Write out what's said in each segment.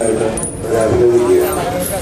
ആയിട്ട് അവരെ അഭിനന്ദിക്കുകയാണ്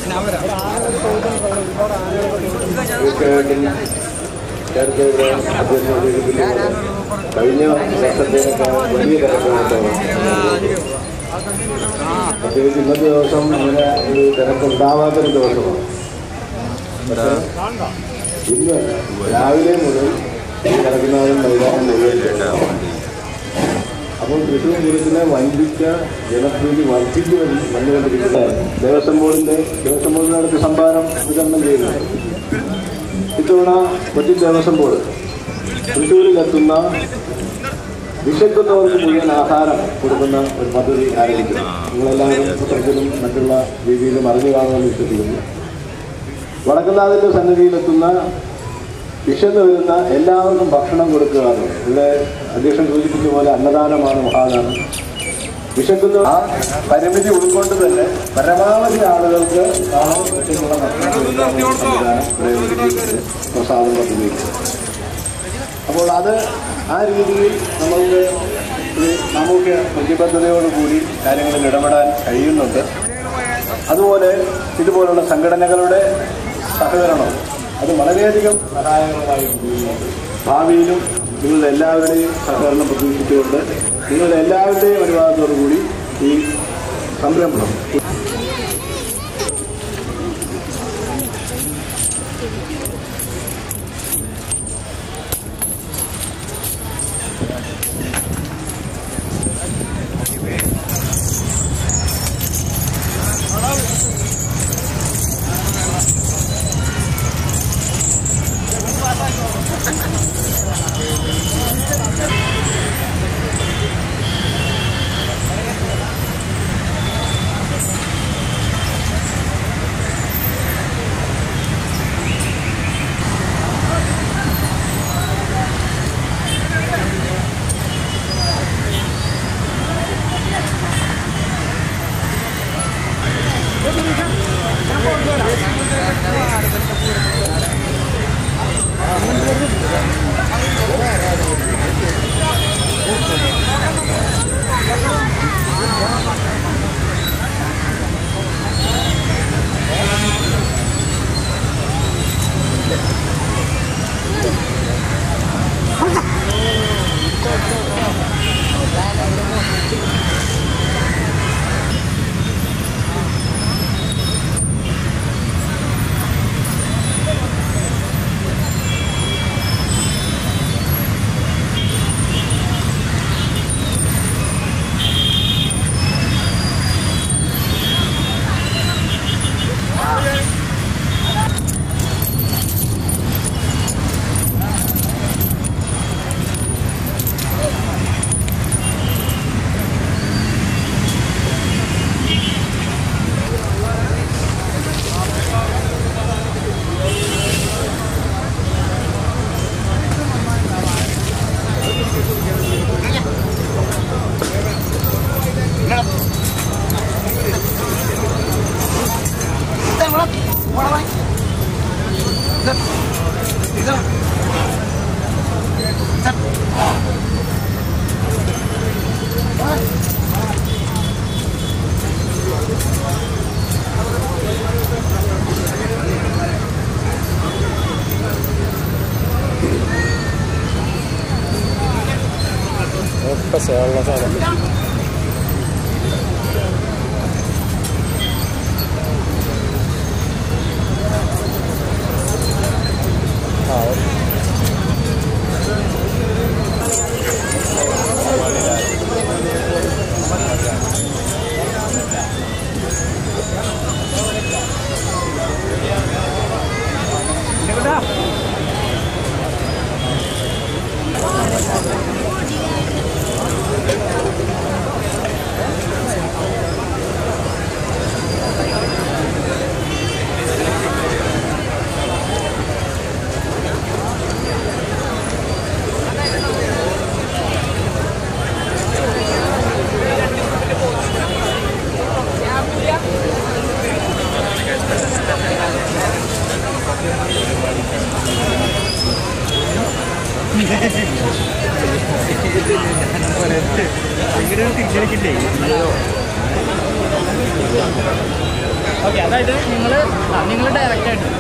തീർച്ചയായിട്ടും നേരത്തെ ഇവിടെ അധ്യക്ഷൻ സൂചിപ്പിക്കുന്നത് കഴിഞ്ഞ വർഷത്തേക്കാൾ വലിയ തിരക്കുണ്ടാവും പ്രത്യേകിച്ച് ഇന്നത്തെ ദിവസം ഇങ്ങനെ ഒരു തിരക്കുണ്ടാവാത്തൊരു ദിവസമാണ് പക്ഷേ ഇന്ന് രാവിലെ മുതൽ ഈ കിടക്കുന്നവരും മൈതാനം മുഴുവൻ അപ്പോൾ തൃശ്ശൂർ പൂരത്തിന് വൻപിച്ച ജനപ്രീതി വർദ്ധിച്ചു വന്ന് വന്നുകൊണ്ടിരിക്കുന്ന ദേവസ്വം ബോർഡിന്റെ ദേവസ്വം ബോർഡിനടുത്ത് സംഭാവന വിതരണം ചെയ്യുന്നുണ്ട് ഇത്തവണ കൊച്ചി ദേവസ്വം ബോർഡ് തൃശ്ശൂരിലെത്തുന്ന വിശക്കുന്നവർക്ക് മുഴുവൻ ആഹാരം കൊടുക്കുന്ന ഒരു പദ്ധതി ആരംഭിക്കുന്നു നിങ്ങളെല്ലാവരും പത്രത്തിലും മറ്റുള്ള രീതിയിലും അറിഞ്ഞു കാണുമെന്ന് വിശ്വസിക്കുന്നു വടക്കുന്നാഥിന്റെ സന്നിധിയിലെത്തുന്ന വിശന്ന് വരുന്ന എല്ലാവർക്കും ഭക്ഷണം കൊടുക്കുക എന്നുള്ളത്. ഇവിടെ അധ്യക്ഷൻ സൂചിപ്പിച്ച പോലെ അന്നദാനമാണ് മഹാദാനം വിശക്കുന്ന ആ പരിമിതി ഉൾക്കൊണ്ട് തന്നെ പരമാവധി ആളുകൾക്ക് കാണാൻ പറ്റുന്ന ഭക്ഷണം കൊടുക്കാനുള്ള സംവിധാനം ഇവിടെ ഒരുക്കിയിട്ടുണ്ട്. പ്രസാദം പദ്ധതിയിൽ അപ്പോൾ അത് ആ രീതിയിൽ നമ്മൾക്ക് ഒരു സാമൂഹ്യ പ്രതിബദ്ധതയോടുകൂടി കാര്യങ്ങളിൽ ഇടപെടാൻ കഴിയുന്നുണ്ട് അതുപോലെ ഇതുപോലുള്ള സംഘടനകളുടെ സഹകരണം അത് വളരെയധികം സഹായകരമായി ഉപയോഗിക്കുന്നുണ്ട് ഭാവിയിലും നിങ്ങളുടെ എല്ലാവരുടെയും സഹകരണം പ്രതീക്ഷിച്ചുകൊണ്ട് നിങ്ങളുടെ എല്ലാവരുടെയും അനുവാദത്തോടു കൂടി ഈ സംരംഭം ഓക്കെ അതായത് നിങ്ങൾ നിങ്ങൾ ഡയറക്റ്റ് ആയിട്ട്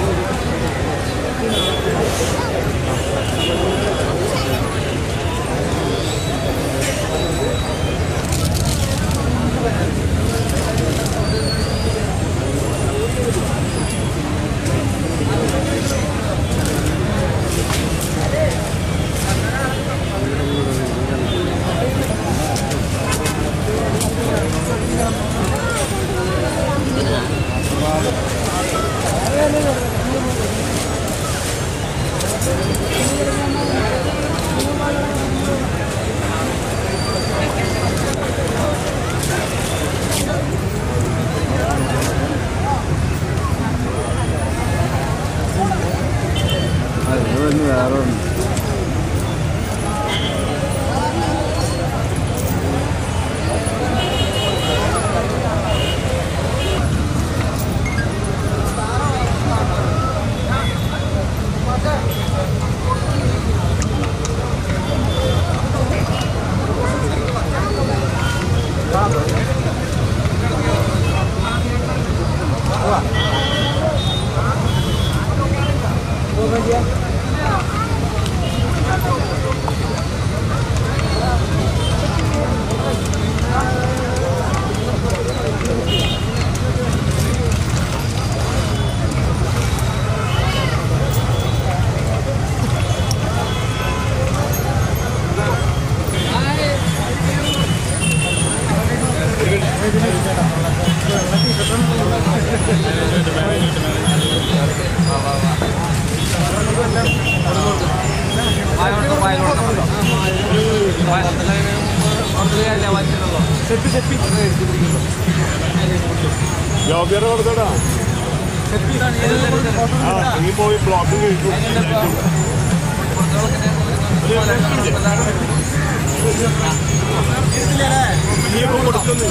ജോബിയർ കൊടുത്തോടാ ആ നീ പോയി ബ്ലോക്ക് കഴിക്കും നീ ഇപ്പൊ കൊടുക്കുന്നു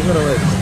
കുറവായിരുന്നു